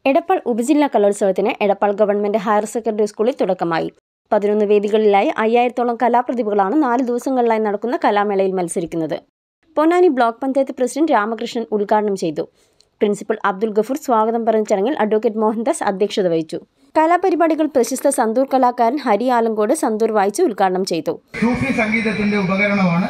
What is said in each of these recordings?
എടപ്പാൾ ഉപജില്ലാ കലോത്സവത്തിന് Edappal government higher secondary സ്കൂളിൽ തുടക്കമായി പതിനൊന്ന് വേദികളിലായി അയ്യായിരത്തോളം കലാപ്രതിഭകളാണ് നാല് ദിവസങ്ങളിലായി നടക്കുന്ന കലാമേളയിൽ മത്സരിക്കുന്നത് പൊന്നാനി ബ്ലോക്ക് പഞ്ചായത്ത് പ്രസിഡന്റ് രാമകൃഷ്ണൻ ഉദ്ഘാടനം ചെയ്തു പ്രിൻസിപ്പൽ അബ്ദുൽ ഗഫൂർ സ്വാഗതം പറഞ്ഞ ചടങ്ങിൽ അഡ്വക്കേറ്റ് മോഹൻദാസ് അധ്യക്ഷത വഹിച്ചു കലാപരിപാടികൾ പ്രശസ്ത സന്തൂർ കലാകാരൻ ഹരി ആലങ്കോട് സന്തൂർ വായിച്ച് ഉദ്ഘാടനം ചെയ്തു സൂഫി സംഗീതത്തിന്റെ ഉപകരണമാണ്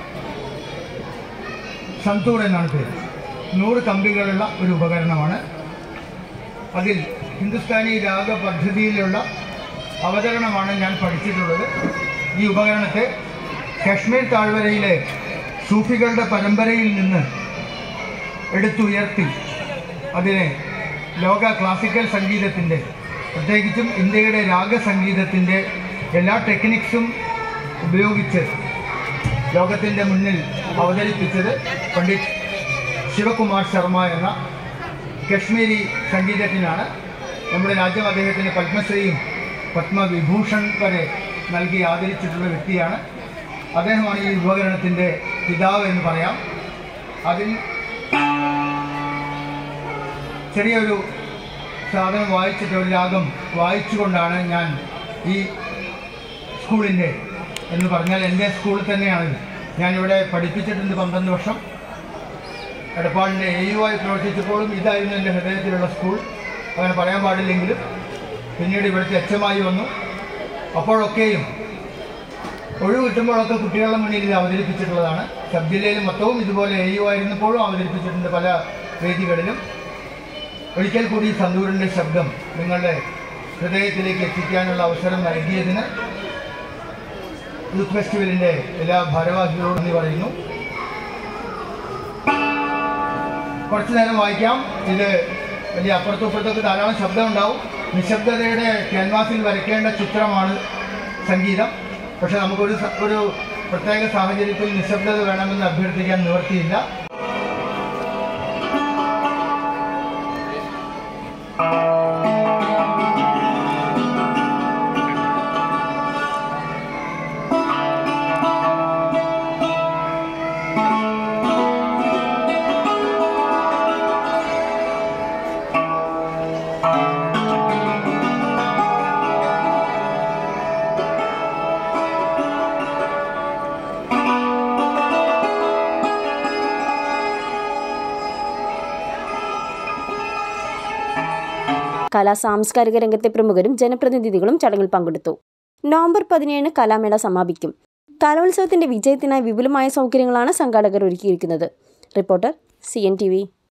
സന്തൂർ എന്നാണ് പേര് നൂറ് കമ്പികളുള്ള ഒരു ഉപകരണമാണ് അതിൽ ഹിന്ദുസ്ഥാനി രാഗ പദ്ധതിയിലുള്ള അവതരണമാണ് ഞാൻ പഠിച്ചിട്ടുള്ളത് ഈ ഉപകരണത്തെ കശ്മീർ താഴ്വരയിലെ സൂഫികളുടെ പരമ്പരയിൽ നിന്ന് എടുത്തുയർത്തി അതിനെ ലോക ക്ലാസിക്കൽ സംഗീതത്തിൻ്റെ പ്രത്യേകിച്ചും ഇന്ത്യയുടെ രാഗസംഗീതത്തിൻ്റെ എല്ലാ ടെക്നിക്സും ഉപയോഗിച്ച് ലോകത്തിൻ്റെ മുന്നിൽ അവതരിപ്പിച്ചത് പണ്ഡിറ്റ് ശിവകുമാർ ശർമ്മ എന്ന കശ്മീരി സംഗീതജ്ഞനാണ് നമ്മുടെ രാജ്യം അദ്ദേഹത്തിന് പത്മശ്രീയും പത്മവിഭൂഷൺ വരെ നൽകി ആദരിച്ചിട്ടുള്ള വ്യക്തിയാണ് അദ്ദേഹമാണ് ഈ ഉപകരണത്തിൻ്റെ പിതാവ് എന്ന് പറയാം അതിൽ ചെറിയൊരു സാധനം വായിച്ചിട്ട് ഒരു രാഗം വായിച്ചുകൊണ്ടാണ് ഞാൻ ഈ സ്കൂളിൻ്റെ എന്ന് പറഞ്ഞാൽ എൻ്റെ സ്കൂളിൽ തന്നെയാണിത് ഞാനിവിടെ പഠിപ്പിച്ചിട്ടുണ്ട് പന്ത്രണ്ട് വർഷം എടപ്പാളിൻ്റെ എ യു ആയി പ്രവർത്തിച്ചപ്പോഴും ഇതായിരുന്നു എൻ്റെ ഹൃദയത്തിലുള്ള സ്കൂൾ അങ്ങനെ പറയാൻ പാടില്ലെങ്കിലും പിന്നീട് ഇവിടുത്തെ എച്ചമായി വന്നു അപ്പോഴൊക്കെയും ഒഴിവ് കിട്ടുമ്പോഴൊക്കെ കുട്ടികളുടെ മുന്നിൽ ഇത് അവതരിപ്പിച്ചിട്ടുള്ളതാണ് സബ് ജില്ലയിൽ മൊത്തവും ഇതുപോലെ എ യു ആയിരുന്നപ്പോഴും അവതരിപ്പിച്ചിട്ടുണ്ട് പല വേദികളിലും ഒരിക്കൽ കൂടി സന്തൂരിൻ്റെ ശബ്ദം നിങ്ങളുടെ ഹൃദയത്തിലേക്ക് എത്തിക്കാനുള്ള അവസരം നൽകിയതിന് യൂത്ത് ഫെസ്റ്റിവലിൻ്റെ എല്ലാ ഭാരവാഹികളോടും നന്ദി പറയുന്നു കുറച്ചു നേരം വായിക്കാം ഇത് വലിയ അപ്പുറത്തും ഇപ്പുറത്തൊക്കെ ധാരാളം ശബ്ദം ഉണ്ടാവും നിശബ്ദതയുടെ ക്യാൻവാസിൽ വരയ്ക്കേണ്ട ചിത്രമാണ് സംഗീതം പക്ഷെ നമുക്കൊരു സ- ഒരു പ്രത്യേക സാഹചര്യത്തിൽ നിശബ്ദത വേണമെന്ന് അഭ്യർത്ഥിക്കാൻ നിവർത്തിയില്ല കലാ സാംസ്കാരിക രംഗത്തെ പ്രമുഖരും ജനപ്രതിനിധികളും ചടങ്ങിൽ പങ്കെടുത്തു നവംബർ പതിനേഴിന് കലാമേള സമാപിക്കും കലോത്സവത്തിന്റെ വിജയത്തിനായി വിപുലമായ സൗകര്യങ്ങളാണ് സംഘാടകർ ഒരുക്കിയിരിക്കുന്നത് reporter C N T V